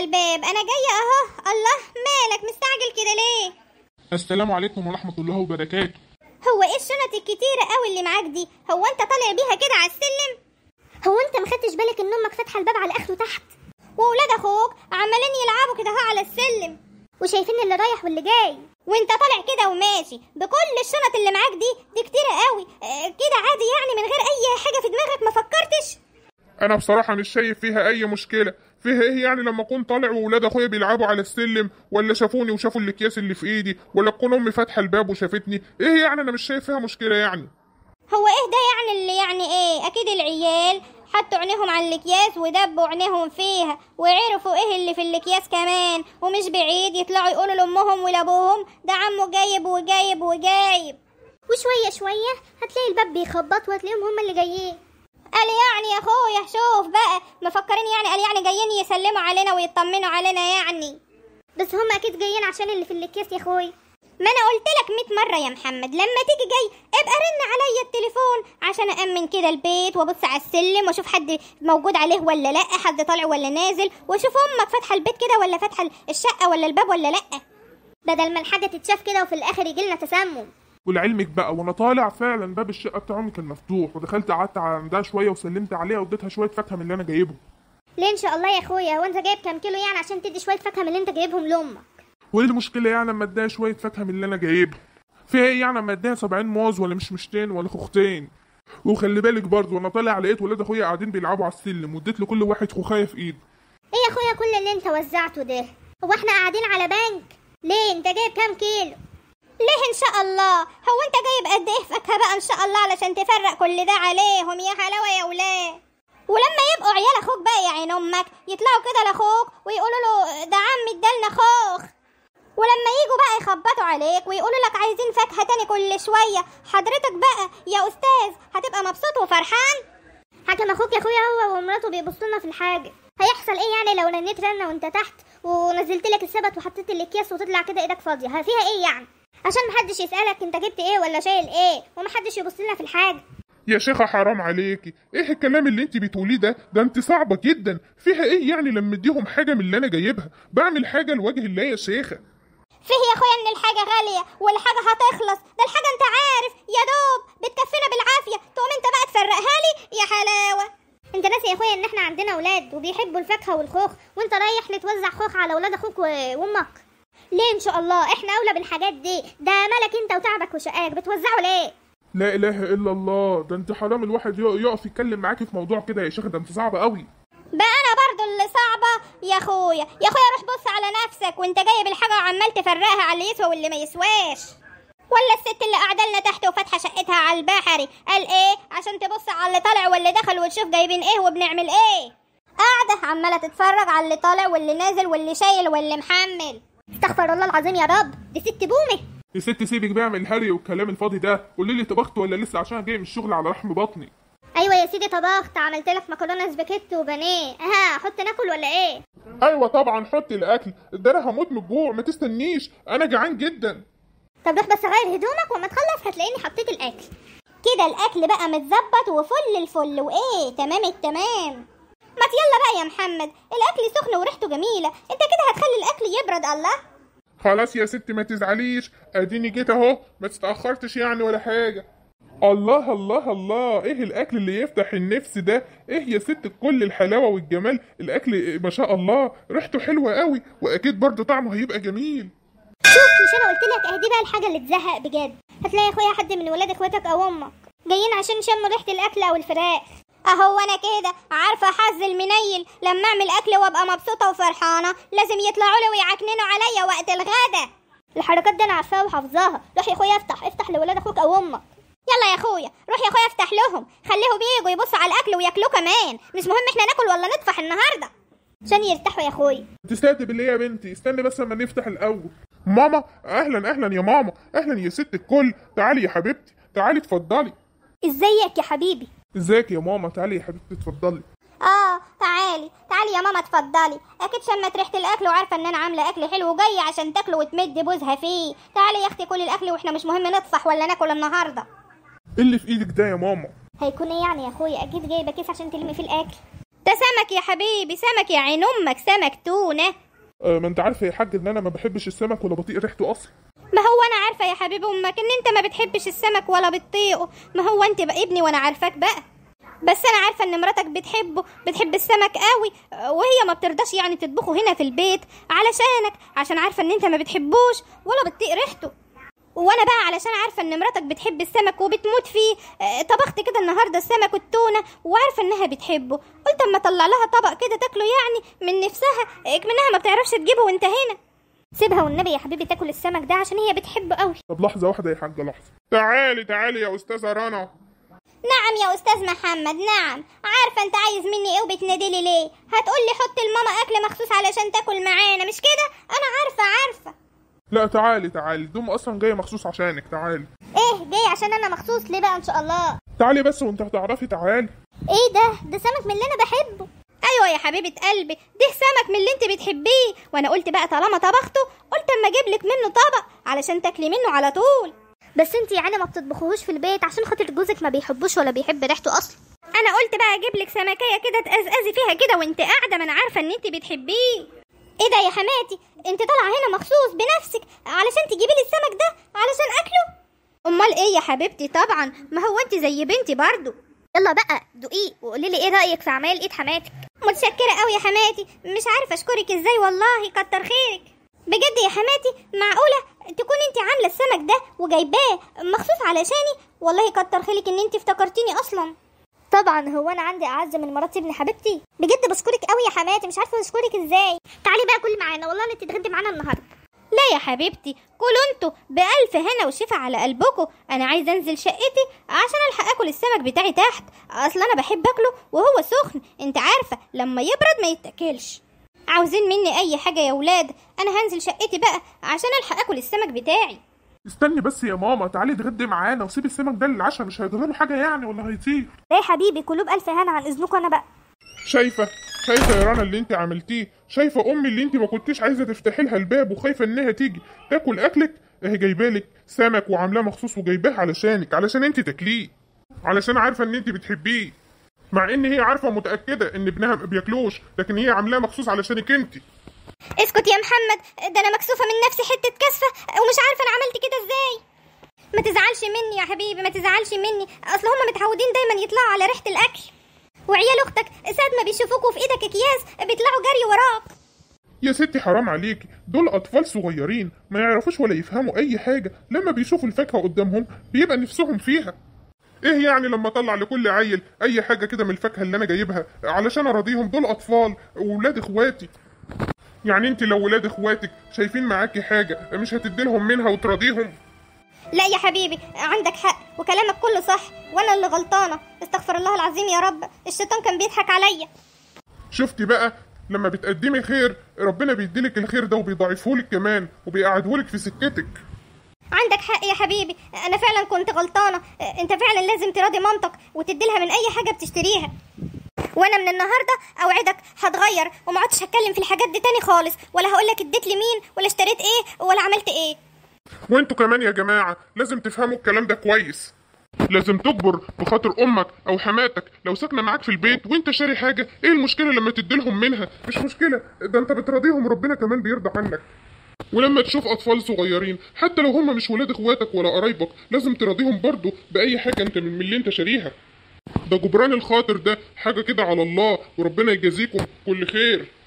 الباب انا جايه اهو الله مالك مستعجل كده ليه السلام عليكم ورحمة الله وبركاته هو ايه الشنط الكتيره قوي اللي معاك دي هو انت طالع بيها كده على السلم هو انت ما خدتش بالك ان امك فاتحه الباب على اخره تحت واولاد اخوك عمالين يلعبوا كده اهو على السلم وشايفين اللي رايح واللي جاي وانت طالع كده وماشي بكل الشنط اللي معاك دي دي كتيره قوي اه كده عادي يعني من غير اي حاجه في دماغك ما فكرتش أنا بصراحة مش شايف فيها أي مشكلة فيها إيه يعني لما أكون طالع وولاد أخويا بيلعبوا على السلم ولا شافوني وشافوا الأكياس اللي في إيدي ولا تكون أمي فاتحة الباب وشافتني إيه يعني أنا مش شايف فيها مشكلة يعني هو ايه ده يعني اللي يعني ايه اكيد العيال حطوا عينيهم على الاكياس ودبوا عينيهم فيها وعرفوا ايه اللي في الاكياس كمان ومش بعيد يطلعوا يقولوا لامهم ولابوهم ده عمو جايب وجايب وجايب وشويه شويه هتلاقي الباب بيخبط وهتلاقيهم هم اللي جايين قال يعني يا اخويا شوف بقى مفكرين يعني قال يعني جايين يسلموا علينا ويطمنوا علينا يعني بس هم اكيد جايين عشان اللي في الاكياس يا اخويا ما انا قلت لك 100 مره يا محمد لما تيجي جاي ابقى رن عليا التليفون عشان امن كده البيت وابص على السلم واشوف حد موجود عليه ولا لا حد طالع ولا نازل واشوف امك فاتحه البيت كده ولا فاتحه الشقه ولا الباب ولا لا بدل ما الحاجه تتشاف كده وفي الاخر يجي لنا تسمم ولعلمك بقى وانا طالع فعلا باب الشقه بتاع امي كان مفتوح ودخلت قعدت عندها شويه وسلمت عليها واديتها شويه فاكهه من اللي انا جايبهم ليه ان شاء الله يا اخويا هو انت جايب كام كيلو يعني عشان تدي شويه فاكهه من اللي انت جايبهم لامك وايه المشكله يعني لما اديها شويه فاكهه من اللي انا جايبها فيها ايه يعني لما اديها 70 موز ولا مش مشتين ولا خوختين وخلي بالك برضه وانا طالع لقيت ولاد اخويا قاعدين بيلعبوا على السلم واديت لكل واحد خوخايه في ايده ايه يا اخويا كل اللي انت وزعته ده هو احنا قاعدين على بنك ليه انت جايب كام كيلو ليه ان شاء الله هو انت جايب قد ايه فاكهه بقى ان شاء الله علشان تفرق كل ده عليهم يا حلاوه يا ولاد ولما يبقوا عيال اخوك بقى يا عين امك يطلعوا كده لاخوك ويقولوا له ده عمي ادالنا خوخ ولما يجوا بقى يخبطوا عليك ويقولوا لك عايزين فاكهه تاني كل شويه حضرتك بقى يا استاذ هتبقى مبسوط وفرحان حكم اخوك يا اخويا هو ومراته بيبصوا لنا في الحاجه هيحصل ايه يعني لو رنيت رنه وانت تحت ونزلت لك السبت وحطيت الاكياس وتطلع كده ايدك فاضيه ها فيها ايه يعني عشان محدش يسالك انت جبت ايه ولا شايل ايه ومحدش يبص لنا في الحاجه يا شيخة حرام عليكي ايه الكلام اللي انت بتقوليه ده ده انت صعبة جدا فيها ايه يعني لما اديهم حاجة من اللي انا جايبها بعمل حاجة لوجه الله يا شيخة فيه يا اخويا ان الحاجه غاليه والحاجه هتخلص ده الحاجه انت عارف يا دوب بتكفينا بالعافيه تقوم انت بقى تفرقها لي يا حلاوه انت ناسي يا اخويا ان احنا عندنا اولاد وبيحبوا الفاكهه والخوخ وانت رايح لتوزع خوخ على اولاد اخوك و- وامك ليه ان شاء الله احنا اولى بالحاجات دي ده مالك انت وتعبك وشقاك بتوزعوا ليه لا اله الا الله ده انت حرام الواحد يق- يقف يتكلم معاكي في موضوع كده يا شيخة ده انت صعبة قوي بقى انا برضو اللي صعبه يا اخويا يا اخويا روح بص على نفسك وانت جايب الحاجه وعمال تفرقها على اللي يسوى واللي ما يسواش ولا الست اللي قاعده لنا تحت وفاتحه شقتها على البحري قال ايه عشان تبص على اللي طالع واللي دخل وتشوف جايبين ايه وبنعمل ايه قاعده عماله تتفرج على اللي طالع واللي نازل واللي شايل واللي محمل استغفر الله العظيم يا رب دي ست بومه يا ست سيبك بقى من الهري والكلام الفاضي ده قولي لي طبخت ولا لسه عشان أنا جاي من الشغل على رحم بطني ايوه يا سيدي طبخت عملت لك مكرونه سباكيتي وبانيه ها احط ناكل ولا ايه ايوه طبعا حطي الاكل ده انا هموت من الجوع ما تستنيش انا جعان جدا طب روح بس غير هدومك وما تخلص هتلاقيني حطيت الاكل كده الاكل بقى متظبط وفل الفل وايه تمام التمام ما يلا بقى يا محمد الاكل سخن وريحته جميله انت كده هتخلي الاكل يبرد الله خلاص يا ست ما تزعليش اديني جيت اهو ما تتاخرتش يعني ولا حاجه الله الله الله ايه الاكل اللي يفتح النفس ده ايه يا ست كل الحلاوه والجمال الاكل ما شاء الله ريحته حلوه قوي واكيد برضه طعمه هيبقى جميل شوف مش انا قلت لك اهدي بقى الحاجه اللي تزهق بجد هتلاقي يا اخويا حد من ولاد اخواتك او امك جايين عشان يشموا ريحه الاكل او الفراخ اهو انا كده عارفه حظ المنيل لما اعمل اكل وابقى مبسوطه وفرحانه لازم يطلعوا لي ويعكننوا عليا وقت الغدا الحركات دي انا عارفاها وحافظاها روح يا اخويا افتح افتح لولاد اخوك او امك يلا يا اخويا روح يا اخويا افتح لهم خليهم ييجوا يبصوا على الاكل وياكلوه كمان مش مهم احنا ناكل ولا نطفح النهارده عشان يرتاحوا يا اخويا تستهدي بالله يا بنتي استني بس اما نفتح الاول ماما اهلا اهلا يا ماما اهلا يا ست الكل تعالي يا حبيبتي تعالي اتفضلي ازيك يا حبيبي ازيك يا ماما تعالي يا حبيبتي اتفضلي اه تعالي تعالي يا ماما اتفضلي اكيد شمت ريحه الاكل وعارفه ان انا عامله اكل حلو وجايه عشان تاكله وتمد بوزها فيه تعالي يا اختي كل الاكل واحنا مش مهم نطفح ولا ناكل النهارده ايه اللي في ايدك ده يا ماما هيكون ايه يعني يا اخويا اكيد جايبه كيس عشان تلمي فيه الاكل ده سمك يا حبيبي سمك يا عين امك سمك تونه آه ما انت عارفه يا حاج ان انا ما بحبش السمك ولا بطيق ريحته اصلا ما هو انا عارفه يا حبيب امك ان انت ما بتحبش السمك ولا بتطيقه ما هو انت بقى ابني وانا عارفاك بقى بس انا عارفه ان مراتك بتحبه بتحب السمك قوي آه، وهي ما بترضاش يعني تطبخه هنا في البيت علشانك عشان عارفه ان انت ما بتحبوش ولا بتطيق ريحته وانا بقى علشان عارفه ان مراتك بتحب السمك وبتموت فيه آه، طبخت كده النهارده السمك والتونه وعارفه انها بتحبه قلت اما اطلع لها طبق كده تاكله يعني من نفسها آه، منها ما بتعرفش تجيبه وانت هنا سيبها والنبي يا حبيبي تاكل السمك ده عشان هي بتحبه قوي طب لحظه واحده يا حاجه لحظه تعالي تعالي يا استاذه رنا نعم يا استاذ محمد نعم عارفه انت عايز مني ايه وبتناديلي ليه هتقولي حط الماما اكل مخصوص علشان تاكل معانا مش كده انا عارفه عارفه لا تعالي تعالي دوم اصلا جايه مخصوص عشانك تعالي ايه جاي عشان انا مخصوص ليه بقى ان شاء الله تعالي بس وانت هتعرفي تعالي ايه ده ده سمك من اللي انا بحبه ايوه يا حبيبه قلبي ده سمك من اللي انت بتحبيه وانا قلت بقى طالما طبخته قلت اما اجيب لك منه طبق علشان تاكلي منه على طول بس انت يعني ما بتطبخوهوش في البيت عشان خاطر جوزك ما بيحبوش ولا بيحب ريحته اصلا انا قلت بقى اجيب لك سمكيه كده تقزقزي فيها كده وانت قاعده ما انا عارفه ان انت بتحبيه ايه ده يا حماتي انت طالعه هنا مخصوص بنفسك علشان تجيبي لي السمك ده علشان اكله امال ايه يا حبيبتي طبعا ما هو انت زي بنتي برضو يلا بقى دوقيه وقولي لي ايه رايك في عمايل ايد حماتك متشكره قوي يا حماتي مش عارفه اشكرك ازاي والله كتر خيرك بجد يا حماتي معقوله تكون انت عامله السمك ده وجايباه مخصوص علشاني والله كتر خيرك ان انت افتكرتيني اصلا طبعا هو انا عندي اعز من مراتي ابن حبيبتي بجد بشكرك قوي يا حماتي مش عارفه اشكرك ازاي تعالي بقى كل معانا والله انت تتغدي معانا النهارده لا يا حبيبتي كلوا انتوا بألف هنا وشفا على قلبكم انا عايزه انزل شقتي عشان الحق اكل السمك بتاعي تحت اصل انا بحب اكله وهو سخن انت عارفه لما يبرد ما يتاكلش عاوزين مني اي حاجه يا ولاد انا هنزل شقتي بقى عشان الحق اكل السمك بتاعي استني بس يا ماما تعالي اتغدي معانا وسيبي السمك ده للعشاء مش هيجرى له حاجه يعني ولا هيطير ايه يا حبيبي كلوا بألف هنا عن اذنكم انا بقى شايفه شايفه يا رنا اللي انت عملتيه شايفه امي اللي انت ما كنتيش عايزه تفتحي لها الباب وخايفه انها تيجي تاكل اكلك اهي جايبالك سمك وعاملاه مخصوص وجايباه علشانك علشان انت تاكليه علشان عارفه ان انت بتحبيه مع ان هي عارفه متاكده ان ابنها ما بياكلوش لكن هي عاملاه مخصوص علشانك انت اسكت يا محمد ده انا مكسوفه من نفسي حته كسفه ومش عارفه انا عملت كده ازاي ما تزعلش مني يا حبيبي ما تزعلش مني اصل هم متعودين دايما يطلعوا على ريحه الاكل وعيال اختك ساعه ما بيشوفوكوا في ايدك اكياس بيطلعوا جري وراك يا ستي حرام عليكي دول اطفال صغيرين ما يعرفوش ولا يفهموا اي حاجه لما بيشوفوا الفاكهه قدامهم بيبقى نفسهم فيها ايه يعني لما اطلع لكل عيل اي حاجه كده من الفاكهه اللي انا جايبها علشان اراضيهم دول اطفال وولاد اخواتي يعني انت لو ولاد اخواتك شايفين معاكي حاجه مش هتدي لهم منها وتراضيهم لا يا حبيبي عندك حق وكلامك كله صح وانا اللي غلطانه استغفر الله العظيم يا رب الشيطان كان بيضحك عليا شفتي بقى لما بتقدمي خير ربنا بيديلك الخير ده وبيضاعفهولك كمان وبيقعدهولك في سكتك عندك حق يا حبيبي انا فعلا كنت غلطانه انت فعلا لازم تراضي مامتك وتديلها من اي حاجه بتشتريها وانا من النهارده اوعدك هتغير وما عدتش هتكلم في الحاجات دي تاني خالص ولا هقول لك اديت لي مين ولا اشتريت ايه ولا عملت ايه وانتوا كمان يا جماعة لازم تفهموا الكلام ده كويس لازم تكبر بخاطر امك او حماتك لو ساكنه معاك في البيت وانت شاري حاجه ايه المشكله لما تديلهم منها مش مشكله ده انت بتراضيهم ربنا كمان بيرضى عنك ولما تشوف اطفال صغيرين حتى لو هم مش ولاد اخواتك ولا قرايبك لازم تراضيهم برضو باي حاجه انت من اللي انت شاريها ده جبران الخاطر ده حاجه كده على الله وربنا يجازيكم كل خير